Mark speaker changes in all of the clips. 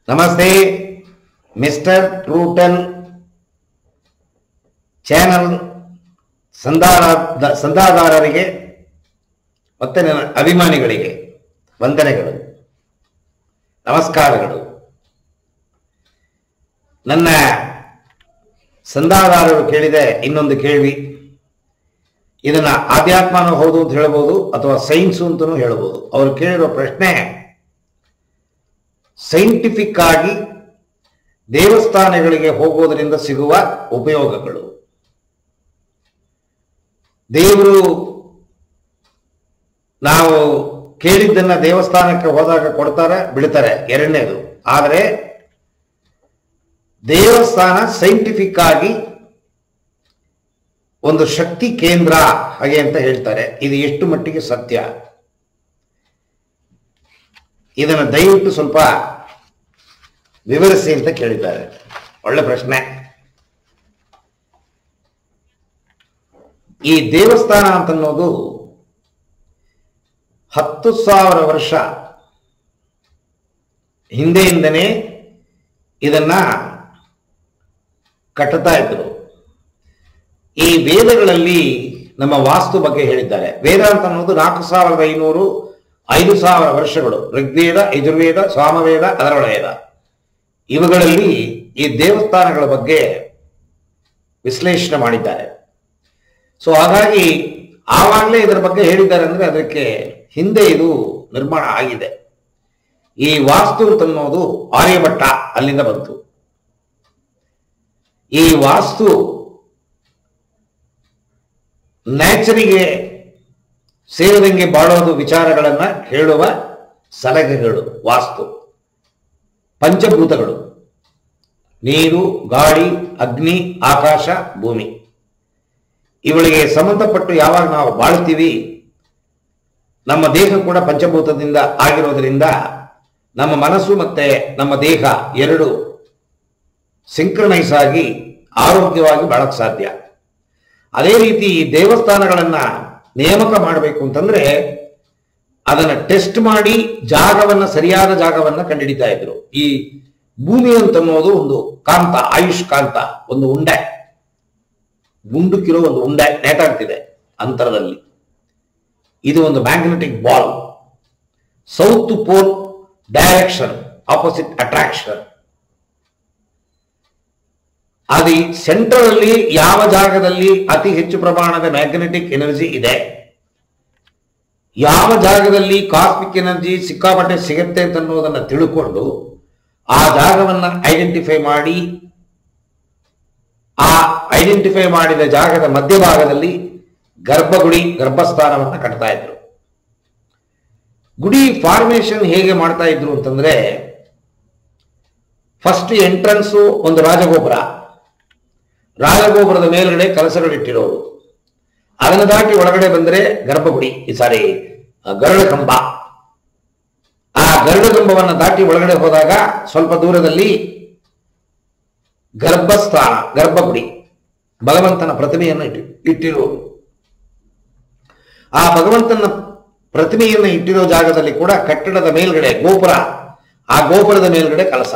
Speaker 1: ನಮಸ್ತೆ mister ಟ್ರೂಟನ್ channel ಸಂಧಾನ ಸಂಧಾದಾರರಿಗೆ ಮತ್ತೆ ನನ್ನ ಅಭಿಮಾನಿಗಳಿಗೆ ವಂದನೆಗಳು ನಮಸ್ಕಾರಗಳು ನನ್ನ ಸಂಧಾದಾರರು ಕೇಳಿದ ಇನ್ನೊಂದು ಕೇಳ್ವಿ ಇದನ್ನ ಆಧ್ಯಾತ್ಮನೂ ಹೌದು ಅಂತ ಹೇಳ್ಬೋದು ಅಥವಾ ಸೈನ್ಸು ಅಂತಲೂ ಹೇಳ್ಬೋದು ಅವರು ಕೇಳಿರೋ ಪ್ರಶ್ನೆ ಸೈಂಟಿಫಿಕ್ ಆಗಿ ದೇವಸ್ಥಾನಗಳಿಗೆ ಹೋಗೋದರಿಂದ ಸಿಗುವ ಉಪಯೋಗಗಳು ದೇವರು ನಾವು ಕೇಳಿದ್ದನ್ನ ದೇವಸ್ಥಾನಕ್ಕೆ ಹೋದಾಗ ಕೊಡ್ತಾರೆ ಬಿಡ್ತಾರೆ ಎರಡನೇದು ಆದರೆ ದೇವಸ್ಥಾನ ಸೈಂಟಿಫಿಕ್ ಆಗಿ ಒಂದು ಶಕ್ತಿ ಕೇಂದ್ರ ಹಾಗೆ ಅಂತ ಹೇಳ್ತಾರೆ ಇದು ಎಷ್ಟು ಮಟ್ಟಿಗೆ ಸತ್ಯ ಇದನ್ನು ದಯವಿಟ್ಟು ಸ್ವಲ್ಪ ವಿವರಿಸಿ ಅಂತ ಕೇಳಿದ್ದಾರೆ ಒಳ್ಳೆ ಪ್ರಶ್ನೆ ಈ ದೇವಸ್ಥಾನ ಅಂತನ್ನೋದು ಹತ್ತು ಸಾವಿರ ವರ್ಷ ಹಿಂದೆಯಿಂದನೇ ಇದನ್ನ ಕಟ್ಟುತ್ತಾ ಇದ್ರು ಈ ವೇದಗಳಲ್ಲಿ ನಮ್ಮ ವಾಸ್ತು ಬಗ್ಗೆ ಹೇಳಿದ್ದಾರೆ ವೇದ ಅಂತ ಅನ್ನೋದು ನಾಲ್ಕು ಸಾವಿರದ ಐನೂರು ಐದು ಸಾವಿರ ವರ್ಷಗಳು ಋಗ್ವೇದ ಯಜುರ್ವೇದ ಸಾಮವೇದ ಅದರೊಳವೇದ ಇವುಗಳಲ್ಲಿ ಈ ದೇವಸ್ಥಾನಗಳ ಬಗ್ಗೆ ವಿಶ್ಲೇಷಣೆ ಮಾಡಿದ್ದಾರೆ ಸೊ ಹಾಗಾಗಿ ಆವಾಗಲೇ ಇದರ ಬಗ್ಗೆ ಹೇಳಿದ್ದಾರೆ ಅಂದ್ರೆ ಅದಕ್ಕೆ ಹಿಂದೆ ಇದು ನಿರ್ಮಾಣ ಆಗಿದೆ ಈ ವಾಸ್ತು ಅಂತನ್ನೋದು ಆರ್ಯಭಟ್ಟ ಅಲ್ಲಿಂದ ಬಂತು ಈ ವಾಸ್ತು ನ್ಯಾಚರಿಗೆ ಸೇರಿದಂಗೆ ಬಾಳೋದು ವಿಚಾರಗಳನ್ನ ಹೇಳುವ ಸಲಹೆಗಳು ವಾಸ್ತು ಪಂಚಭೂತಗಳು ನೀರು ಗಾಳಿ ಅಗ್ನಿ ಆಕಾಶ ಭೂಮಿ ಇವಳಿಗೆ ಸಂಬಂಧಪಟ್ಟು ಯಾವಾಗ ನಾವು ಬಾಳ್ತೀವಿ ನಮ್ಮ ದೇಹ ಕೂಡ ಪಂಚಭೂತದಿಂದ ಆಗಿರೋದ್ರಿಂದ ನಮ್ಮ ಮನಸ್ಸು ಮತ್ತೆ ನಮ್ಮ ದೇಹ ಎರಡು ಸಿಂಕ್ರನೈಸ್ ಆಗಿ ಆರೋಗ್ಯವಾಗಿ ಬಾಳಕ್ ಸಾಧ್ಯ ಅದೇ ರೀತಿ ಈ ದೇವಸ್ಥಾನಗಳನ್ನ ನೇಮಕ ಮಾಡಬೇಕು ಅಂತಂದ್ರೆ ಅದನ್ನ ಟೆಸ್ಟ್ ಮಾಡಿ ಜಾಗವನ್ನ ಸರಿಯಾದ ಜಾಗವನ್ನ ಕಂಡುಹಿಡಿತಾ ಇದ್ರು ಈ ಭೂಮಿ ಅಂತನ್ನೋದು ಒಂದು ಕಾಂತ ಆಯುಷ್ ಕಾಂತ ಒಂದು ಉಂಡೆ ಗುಂಡುಕಿರೋ ಒಂದು ಉಂಡೆ ನೇತಾಡ್ತಿದೆ ಅಂತರದಲ್ಲಿ ಇದು ಒಂದು magnetic ball south pole direction opposite attraction ಅದು ಸೆಂಟ್ರಲ್ ಅಲ್ಲಿ ಯಾವ ಜಾಗದಲ್ಲಿ ಅತಿ ಹೆಚ್ಚು ಪ್ರಮಾಣದ ಮ್ಯಾಗ್ನೆಟಿಕ್ ಎನರ್ಜಿ ಇದೆ ಯಾವ ಜಾಗದಲ್ಲಿ ಕಾಸ್ಮಿಕ್ ಎನರ್ಜಿ ಸಿಕ್ಕಾಪಟ್ಟೆ ಸಿಗುತ್ತೆ ಅಂತ ಅನ್ನೋದನ್ನ ತಿಳ್ಕೊಂಡು ಆ ಜಾಗವನ್ನ ಐಡೆಂಟಿಫೈ ಮಾಡಿ ಆ ಐಡೆಂಟಿಫೈ ಮಾಡಿದ ಜಾಗದ ಮಧ್ಯಭಾಗದಲ್ಲಿ ಗರ್ಭಗುಡಿ ಗರ್ಭಸ್ಥಾನವನ್ನ ಕಟ್ತಾ ಇದ್ರು ಗುಡಿ ಫಾರ್ಮೇಶನ್ ಹೇಗೆ ಮಾಡ್ತಾ ಇದ್ರು ಅಂತಂದ್ರೆ ಫಸ್ಟ್ ಎಂಟ್ರನ್ಸ್ ಒಂದು ರಾಜಗೋಪುರ ರಾಜಗೋಪುರದ ಮೇಲ್ಗಡೆ ಕಲಸಗಳಿಟ್ಟಿರೋರು ಅದನ್ನು ದಾಟಿ ಒಳಗಡೆ ಬಂದರೆ ಗರ್ಭಗುಡಿ ಸಾರಿ ಗರುಡ ಕಂಬ ಆ ಗರುಡ ಕಂಬವನ್ನು ದಾಟಿ ಒಳಗಡೆ ಹೋದಾಗ ಸ್ವಲ್ಪ ದೂರದಲ್ಲಿ ಗರ್ಭಸ್ಥಾನ ಗರ್ಭಗುಡಿ ಭಗವಂತನ ಪ್ರತಿಮೆಯನ್ನು ಇಟ್ಟಿ ಇಟ್ಟಿರೋರು ಆ ಭಗವಂತನ ಪ್ರತಿಮೆಯನ್ನು ಇಟ್ಟಿರೋ ಜಾಗದಲ್ಲಿ ಕೂಡ ಕಟ್ಟಡದ ಮೇಲ್ಗಡೆ ಗೋಪುರ ಆ ಗೋಪುರದ ಮೇಲ್ಗಡೆ ಕಲಸ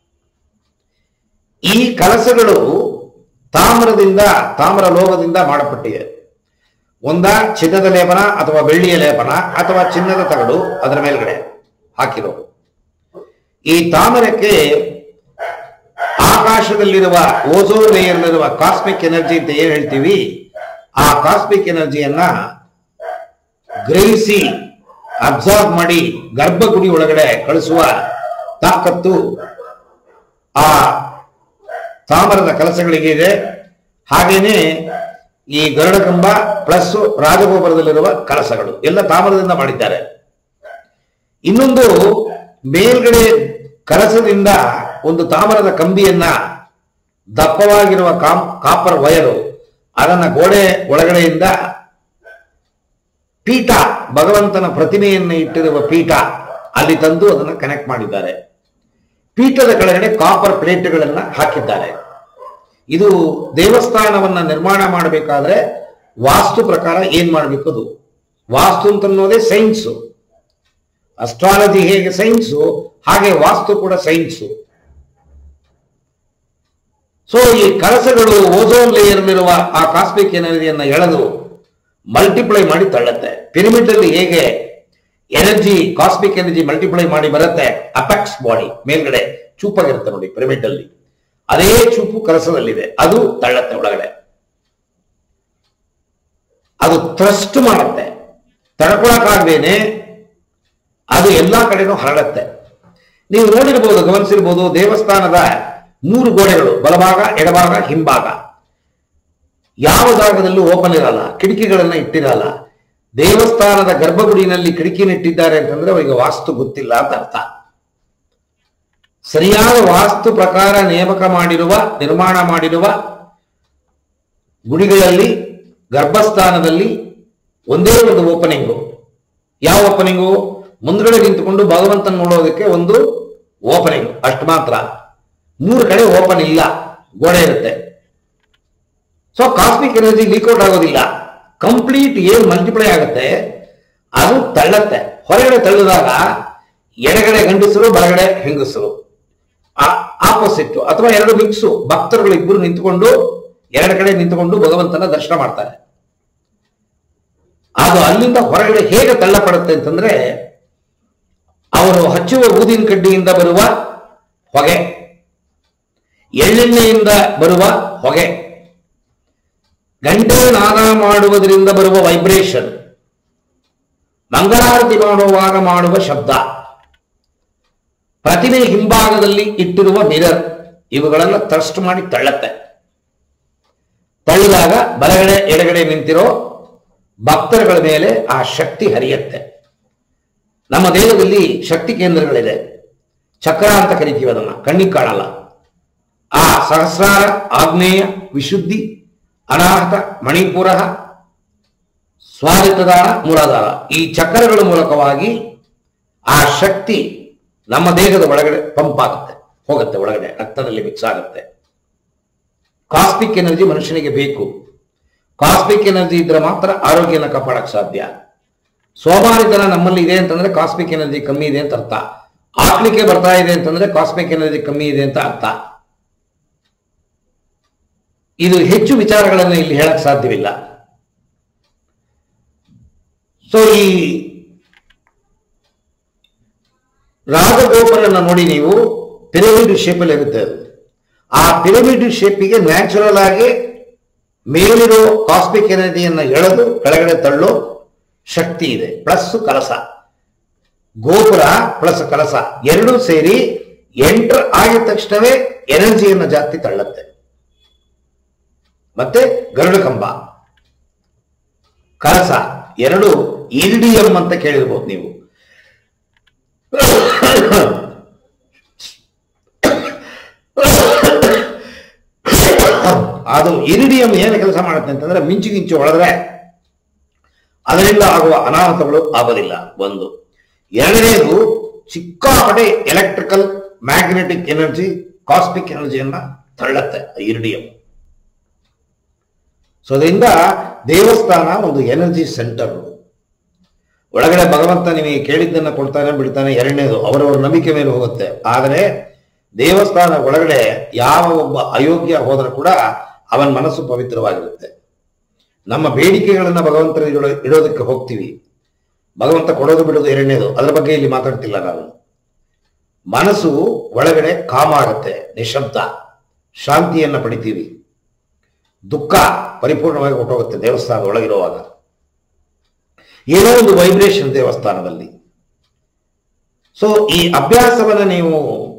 Speaker 1: ಈ ಕಲಸಗಳು ತಾಮ್ರದಿಂದ ತಾಮ್ರ ಲೋಹದಿಂದ ಮಾಡಲ್ಪಟ್ಟಿದೆ ಒಂದ ಚಿನ್ನದ ಲೇಪನ ಅಥವಾ ಬೆಳ್ಳಿಯ ಲೇಪನ ಅಥವಾ ಚಿನ್ನದ ತಗಡು ಅದರ ಮೇಲ್ಗಡೆ ಹಾಕಿರೋದು ಈ ತಾಮ್ರಕ್ಕೆ ಆಕಾಶದಲ್ಲಿರುವ ಓಝೋನ್ ಲೇಯರ್ನಲ್ಲಿರುವ ಕಾಸ್ಮಿಕ್ ಎನರ್ಜಿ ಅಂತ ಏನ್ ಹೇಳ್ತೀವಿ ಆ ಕಾಸ್ಮಿಕ್ ಎನರ್ಜಿಯನ್ನ ಗ್ರಹಿಸಿ ಅಬ್ಸಾರ್ಬ್ ಮಾಡಿ ಗರ್ಭಗುಡಿ ಒಳಗಡೆ ಕಳಿಸುವ ತಾಕತ್ತು ಆ ತಾಮ್ರದ ಕೆಲಸಗಳಿಗೆ ಇದೆ ಹಾಗೇನೆ ಈ ಗರುಡ ಕಂಬ ಪ್ಲಸ್ ರಾಜಗೋಪುರದಲ್ಲಿರುವ ಕಲಸಗಳು ಎಲ್ಲ ತಾಮ್ರದಿಂದ ಮಾಡಿದ್ದಾರೆ ಇನ್ನೊಂದು ಮೇಲ್ಗಡೆ ಕಲಸದಿಂದ ಒಂದು ತಾಮ್ರದ ಕಂಬಿಯನ್ನ ದಪ್ಪವಾಗಿರುವ ಕಾಂ ಕಾಪರ್ ವಯರು ಅದನ್ನ ಗೋಡೆ ಒಳಗಡೆಯಿಂದ ಪೀಠ ಭಗವಂತನ ಪ್ರತಿಮೆಯನ್ನು ಇಟ್ಟಿರುವ ಪೀಠ ಅಲ್ಲಿ ತಂದು ಅದನ್ನು ಕನೆಕ್ಟ್ ಮಾಡಿದ್ದಾರೆ ಪೀಠದ ಕೆಳಗಡೆ ಕಾಪರ್ ಪ್ಲೇಟ್ಗಳನ್ನ ಹಾಕಿದ್ದಾರೆ ಇದು ದೇವಸ್ಥಾನವನ್ನ ನಿರ್ಮಾಣ ಮಾಡಬೇಕಾದ್ರೆ ವಾಸ್ತು ಪ್ರಕಾರ ಏನ್ ಮಾಡಬೇಕು ಅದು ವಾಸ್ತು ಅಂತ ಅನ್ನೋದೇ ಸೈನ್ಸು ಅಸ್ಟ್ರಾಲಜಿ ಹೇಗೆ ಸೈನ್ಸು ಹಾಗೆ ವಾಸ್ತು ಕೂಡ ಸೈನ್ಸು ಸೊ ಈ ಕಲಸಗಳು ಓಝೋನ್ ಲೇಯರ್ಲಿರುವ ಆ ಕಾಸ್ಮಿಕ್ ಎನರ್ಜಿಯನ್ನ ಎಳೆದು ಮಲ್ಟಿಪ್ಲೈ ಮಾಡಿ ತಳ್ಳುತ್ತೆ ಪಿರಮಿಡ್ ಅಲ್ಲಿ ಹೇಗೆ ಎನರ್ಜಿ ಕಾಸ್ಮಿಕ್ ಎನರ್ಜಿ ಮಲ್ಟಿಪ್ಲೈ ಮಾಡಿ ಬರುತ್ತೆ ಅಪೆಕ್ಸ್ ಬಾಡಿ ಮೇಲ್ಗಡೆ ಚೂಪಾಗಿರುತ್ತೆ ನೋಡಿ ಪಿರಮಿಡ್ ಅಲ್ಲಿ ಅದೇ ಚೂಪು ಕಲಸದಲ್ಲಿದೆ ಅದು ತಳ್ಳತ್ತೆ ಒಳಗಡೆ ಅದು ಥ್ರಸ್ಟ್ ಮಾಡುತ್ತೆ ತಡ್ಕೊಳಕ್ಕಾಗ್ದೇನೆ ಅದು ಎಲ್ಲಾ ಕಡೆನೂ ಹರಡುತ್ತೆ ನೀವು ನೋಡಿರ್ಬೋದು ಗಮನಿಸಿರ್ಬೋದು ದೇವಸ್ಥಾನದ ಮೂರು ಗೋಡೆಗಳು ಬಲಭಾಗ ಎಡಭಾಗ ಹಿಂಭಾಗ ಯಾವ ಜಾಗದಲ್ಲೂ ಓಪನ್ ಇರಲ್ಲ ಕಿಟಕಿಗಳನ್ನ ಇಟ್ಟಿರಲ್ಲ ದೇವಸ್ಥಾನದ ಗರ್ಭಗುಡಿನಲ್ಲಿ ಕಿಟಕಿನ ಇಟ್ಟಿದ್ದಾರೆ ಅಂತಂದ್ರೆ ಅವರಿಗೆ ವಾಸ್ತು ಗೊತ್ತಿಲ್ಲ ಅಂತ ಅರ್ಥ ಸರಿಯಾದ ವಾಸ್ತು ಪ್ರಕಾರ ನೇಮಕ ಮಾಡಿರುವ ನಿರ್ಮಾಣ ಮಾಡಿರುವ ಗುಡಿಗಳಲ್ಲಿ ಗರ್ಭಸ್ಥಾನದಲ್ಲಿ ಒಂದೇ ಒಂದು ಓಪನಿಂಗು ಯಾವ ಓಪನಿಂಗು ಮುಂದ್ಗಡೆ ನಿಂತುಕೊಂಡು ಭಗವಂತನ ನೋಡೋದಕ್ಕೆ ಒಂದು ಓಪನಿಂಗ್ ಅಷ್ಟು ಮಾತ್ರ ಮೂರು ಕಡೆ ಓಪನ್ ಇಲ್ಲ ಗೋಡೆ ಇರುತ್ತೆ ಸೊ ಕಾಸ್ಮಿಕ್ ಎನರ್ಜಿ ಲೀಕ್ಔಟ್ ಆಗೋದಿಲ್ಲ ಕಂಪ್ಲೀಟ್ ಏನ್ ಮಲ್ಟಿಪ್ಲೈ ಆಗುತ್ತೆ ಅದು ತಳ್ಳತ್ತೆ ಹೊರಗಡೆ ತಳ್ಳಿದಾಗ ಎಡಗಡೆ ಗಂಡಸರು ಬಲಗಡೆ ಹೆಂಗಸರು ಆಪೋಸಿಟ್ ಅಥವಾ ಎರಡು ಮಿಕ್ಸು ಭಕ್ತರುಗಳು ಇಬ್ಬರು ನಿಂತುಕೊಂಡು ಎರಡು ಕಡೆ ನಿಂತುಕೊಂಡು ಭಗವಂತನ ದರ್ಶನ ಮಾಡ್ತಾರೆ ಅದು ಅಲ್ಲಿಂದ ಹೊರಗಡೆ ಹೇಗೆ ತಳ್ಳಪಡುತ್ತೆ ಅಂತಂದ್ರೆ ಅವರು ಹಚ್ಚುವ ಊದಿನ ಕಡ್ಡಿಯಿಂದ ಬರುವ ಹೊಗೆ ಎಳ್ಳೆಣ್ಣೆಯಿಂದ ಬರುವ ಹೊಗೆ ಗಂಟೆ ನಾದ ಮಾಡುವುದರಿಂದ ಬರುವ ವೈಬ್ರೇಷನ್ ಮಂಗಳಾರತಿ ಮಾಡುವಾಗ ಮಾಡುವ ಶಬ್ದ ಪ್ರತಿಮೆ ಹಿಂಭಾಗದಲ್ಲಿ ಇಟ್ಟಿರುವ ಮಿರರ್ ಇವುಗಳೆಲ್ಲ ಥ್ರಸ್ಟ್ ಮಾಡಿ ತಳ್ಳತ್ತೆ ತಳ್ಳಿದಾಗ ಬಲಗಡೆ ಎಡಗಡೆ ನಿಂತಿರೋ ಭಕ್ತರುಗಳ ಮೇಲೆ ಆ ಶಕ್ತಿ ಹರಿಯತ್ತೆ ನಮ್ಮ ದೇಹದಲ್ಲಿ ಶಕ್ತಿ ಕೇಂದ್ರಗಳಿದೆ ಚಕ್ರ ಅಂತ ಕರಿತೀವಿ ಅದನ್ನ ಕಣ್ಣಿಗೆ ಕಾಣಲ್ಲ ಆ ಸಹಸ್ರಾರ ಆಗ್ನೇಯ ವಿಶುದ್ಧಿ ಅನಾಹತ ಮಣಿಪುರ ಸ್ವಾದಿತದಾರ ಮೂಲಾಧಾರ ಈ ಚಕ್ರಗಳ ಮೂಲಕವಾಗಿ ಆ ಶಕ್ತಿ ನಮ್ಮ ದೇಹದ ಒಳಗಡೆ ಪಂಪ್ ಆಗುತ್ತೆ ಹೋಗುತ್ತೆ ಒಳಗಡೆ ರಕ್ತದಲ್ಲಿ ಮಿಕ್ಸ್ ಆಗುತ್ತೆ ಕಾಸ್ಮಿಕ್ ಎನರ್ಜಿ ಮನುಷ್ಯನಿಗೆ ಬೇಕು ಕಾಸ್ಮಿಕ್ ಎನರ್ಜಿ ಇದ್ರೆ ಮಾತ್ರ ಆರೋಗ್ಯನ ಕಾಪಾಡಕ್ ಸಾಧ್ಯ ಸೋಮಾರಿತನ ನಮ್ಮಲ್ಲಿ ಇದೆ ಅಂತಂದ್ರೆ ಕಾಸ್ಮಿಕ್ ಎನರ್ಜಿ ಕಮ್ಮಿ ಇದೆ ಅಂತ ಅರ್ಥ ಆಕ್ಲಿಕ್ಕೆ ಬರ್ತಾ ಇದೆ ಅಂತಂದ್ರೆ ಕಾಸ್ಮಿಕ್ ಎನರ್ಜಿ ಕಮ್ಮಿ ಇದೆ ಅಂತ ಅರ್ಥ ಇದು ಹೆಚ್ಚು ವಿಚಾರಗಳನ್ನು ಇಲ್ಲಿ ಹೇಳಕ್ ಸಾಧ್ಯವಿಲ್ಲ ಸೊ ಈ ರಾಜಗೋಪುರನ ನೋಡಿ ನೀವು ಪಿರಮಿಡ್ ಶೇಪಲ್ಲಿ ಇರುತ್ತೆ ಅದು ಆ ಪಿರಮಿಡ್ ಶೇಪಿಗೆ ನ್ಯಾಚುರಲ್ ಆಗಿ ಮೇಲಿರೋ ಕಾಸ್ಮಿಕ್ ಎನರ್ಜಿಯನ್ನ ಎಳೆದು ಕೆಳಗಡೆ ತಳ್ಳೋ ಶಕ್ತಿ ಇದೆ ಪ್ಲಸ್ ಕಲಸ ಗೋಪುರ ಪ್ಲಸ್ ಕಲಸ ಎರಡೂ ಸೇರಿ ಎಂಟರ್ ಆಗಿದ ತಕ್ಷಣವೇ ಎನರ್ಜಿಯನ್ನು ಜಾಸ್ತಿ ತಳ್ಳುತ್ತೆ ಮತ್ತೆ ಗರುಡ ಕಂಬ ಕಲಸ ಎರಡು ಇರಿಡಿಯಂ ಅಂತ ಕೇಳಿರ್ಬೋದು ನೀವು ಅದು ಇರಿಡಿಯಂ ಏನು ಕೆಲಸ ಮಾಡುತ್ತೆ ಅಂತಂದ್ರೆ ಮಿಂಚು ಗಿಂಚು ಹೊಡೆದ್ರೆ ಅದರಿಂದ ಆಗುವ ಅನಾಹುತಗಳು ಆಗೋದಿಲ್ಲ ಒಂದು ಎರಡನೇದು ಸಿಕ್ಕಾಪಟ್ಟೆ ಎಲೆಕ್ಟ್ರಿಕಲ್ ಮ್ಯಾಗ್ನೆಟಿಕ್ ಎನರ್ಜಿ ಕಾಸ್ಮಿಕ್ ಎನರ್ಜಿಯನ್ನ ತಳ್ಳತ್ತೆ ಇರಿಡಿಯಂ ಸೊ ಅದರಿಂದ ದೇವಸ್ಥಾನ ಒಂದು ಎನರ್ಜಿ ಸೆಂಟರ್ ಒಳಗಡೆ ಭಗವಂತ ನಿಮಗೆ ಕೇಳಿದ್ದನ್ನ ಕೊಡ್ತಾನೆ ಬಿಡ್ತಾನೆ ಎರಡನೇದು ಅವರವರ ನಂಬಿಕೆ ಮೇಲೆ ಹೋಗುತ್ತೆ ಆದರೆ ದೇವಸ್ಥಾನ ಒಳಗಡೆ ಯಾವ ಒಬ್ಬ ಅಯೋಗ್ಯ ಹೋದರೂ ಕೂಡ ಅವನ ಮನಸ್ಸು ಪವಿತ್ರವಾಗಿರುತ್ತೆ ನಮ್ಮ ಬೇಡಿಕೆಗಳನ್ನ ಭಗವಂತನ ಇಡೋ- ಇಡೋದಕ್ಕೆ ಹೋಗ್ತೀವಿ ಭಗವಂತ ಕೊಡೋದು ಬಿಡೋದು ಎರಡನೇದು ಅದರ ಬಗ್ಗೆ ಇಲ್ಲಿ ಮಾತಾಡ್ತಿಲ್ಲ ನಾನು ಮನಸ್ಸು ಒಳಗಡೆ ಕಾಮ ಆಗುತ್ತೆ ನಿಶಬ್ದ ಶಾಂತಿಯನ್ನ ಪಡಿತೀವಿ ದುಃಖ ಪರಿಪೂರ್ಣವಾಗಿ ಹೊಟ್ಟೋಗುತ್ತೆ ದೇವಸ್ಥಾನದ ಒಳಗಿರುವಾಗ ಏನೋ ಒಂದು ವೈಬ್ರೇಷನ್ ದೇವಸ್ಥಾನದಲ್ಲಿ ಸೊ ಈ ಅಭ್ಯಾಸವನ್ನ ನೀವು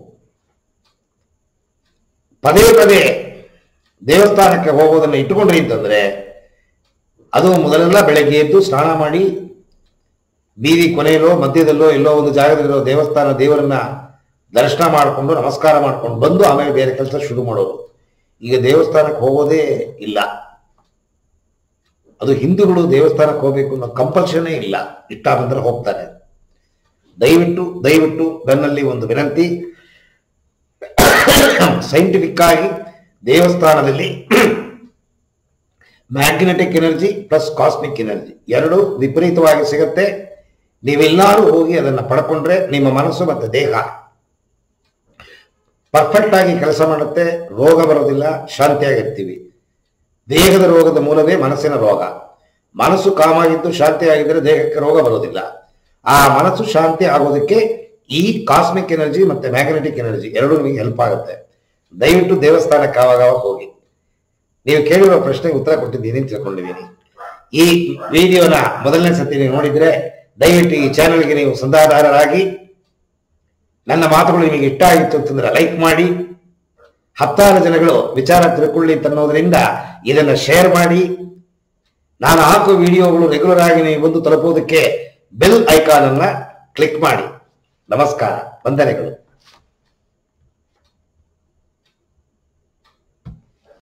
Speaker 1: ಪದೇ ಪದೇ ದೇವಸ್ಥಾನಕ್ಕೆ ಹೋಗೋದನ್ನ ಇಟ್ಟುಕೊಂಡ್ರಿ ಅಂತಂದ್ರೆ ಅದು ಮೊದಲೆಲ್ಲ ಬೆಳಗ್ಗೆ ಎದ್ದು ಸ್ನಾನ ಮಾಡಿ ಬೀದಿ ಕೊನೆಯಲ್ಲೋ ಮಧ್ಯದಲ್ಲೋ ಎಲ್ಲೋ ಒಂದು ಜಾಗದಲ್ಲಿರೋ ದೇವಸ್ಥಾನ ದೇವರನ್ನ ದರ್ಶನ ಮಾಡಿಕೊಂಡು ನಮಸ್ಕಾರ ಮಾಡ್ಕೊಂಡು ಬಂದು ಆಮೇಲೆ ಬೇರೆ ಕೆಲಸ ಶುರು ಮಾಡೋದು ಈಗ ದೇವಸ್ಥಾನಕ್ಕೆ ಹೋಗೋದೇ ಇಲ್ಲ ಅದು ಹಿಂದೂಗಳು ದೇವಸ್ಥಾನಕ್ಕೆ ಹೋಗ್ಬೇಕು ಅನ್ನೋ ಕಂಪಲ್ಷನೇ ಇಲ್ಲ ಇಷ್ಟ ಬಂದ್ರೆ ಹೋಗ್ತಾರೆ ದಯವಿಟ್ಟು ದಯವಿಟ್ಟು ನನ್ನಲ್ಲಿ ಒಂದು ವಿನಂತಿ ಸೈಂಟಿಫಿಕ್ ಆಗಿ ದೇವಸ್ಥಾನದಲ್ಲಿ magnetic energy plus cosmic energy ಎರಡು ವಿಪರೀತವಾಗಿ ಸಿಗುತ್ತೆ ನೀವೆಲ್ಲರೂ ಹೋಗಿ ಅದನ್ನ ಪಡ್ಕೊಂಡ್ರೆ ನಿಮ್ಮ ಮನಸ್ಸು ಮತ್ತೆ ದೇಹ ಪರ್ಫೆಕ್ಟ್ ಆಗಿ ಕೆಲಸ ಮಾಡುತ್ತೆ ರೋಗ ಬರೋದಿಲ್ಲ ಶಾಂತಿಯಾಗಿರ್ತೀವಿ ದೇಹದ ರೋಗದ ಮೂಲವೇ ಮನಸ್ಸಿನ ರೋಗ ಮನಸ್ಸು ಕಾಮಾಗಿದ್ದು ಶಾಂತಿಯಾಗಿದ್ದರೆ ದೇಹಕ್ಕೆ ರೋಗ ಬರೋದಿಲ್ಲ ಆ ಮನಸ್ಸು ಶಾಂತಿ ಆಗೋದಕ್ಕೆ ಈ ಕಾಸ್ಮಿಕ್ ಎನರ್ಜಿ ಮತ್ತೆ ಮ್ಯಾಗ್ನೆಟಿಕ್ ಎನರ್ಜಿ ಎರಡೂ ನಿಮಗೆ ಹೆಲ್ಪ್ ಆಗುತ್ತೆ ದಯವಿಟ್ಟು ದೇವಸ್ಥಾನಕ್ಕೆ ಆವಾಗ ಆವಾಗ ಹೋಗಿ ನೀವು ಕೇಳಿರುವ ಪ್ರಶ್ನೆಗೆ ಉತ್ತರ ಕೊಟ್ಟಿದ್ದೀನಿ ಅಂತ ತಿಳ್ಕೊಂಡಿದ್ದೀನಿ ಈ ವಿಡಿಯೋನ ಮೊದಲನೇ ಸತಿ ನೀವು ನೋಡಿದ್ರೆ ದಯವಿಟ್ಟು ಈ ಚಾನೆಲ್ಗೆ ನೀವು ಸಂಧಾದಾರರಾಗಿ ನನ್ನ ಮಾತುಗಳು ನಿಮಗೆ ಇಷ್ಟ ಆಗಿತ್ತು ಅಂತಂದ್ರೆ ಲೈಕ್ ಮಾಡಿ ಹತ್ತಾರು ಜನಗಳು ವಿಚಾರ ತಿಳ್ಕೊಳ್ಳಿ ಅಂತ ಅನ್ನೋದ್ರಿಂದ ಇದನ್ನ ಶೇರ್ ಮಾಡಿ ನಾನು ಹಾಕುವ ವಿಡಿಯೋಗಳು ರೆಗ್ಯುಲರ್ ಆಗಿ ನೀವು ಬಂದು ತಲುಪುವುದಕ್ಕೆ ಬೆಲ್ ಐಕಾನ್ ಅನ್ನ ಕ್ಲಿಕ್ ಮಾಡಿ ನಮಸ್ಕಾರ ವಂದನೆಗಳು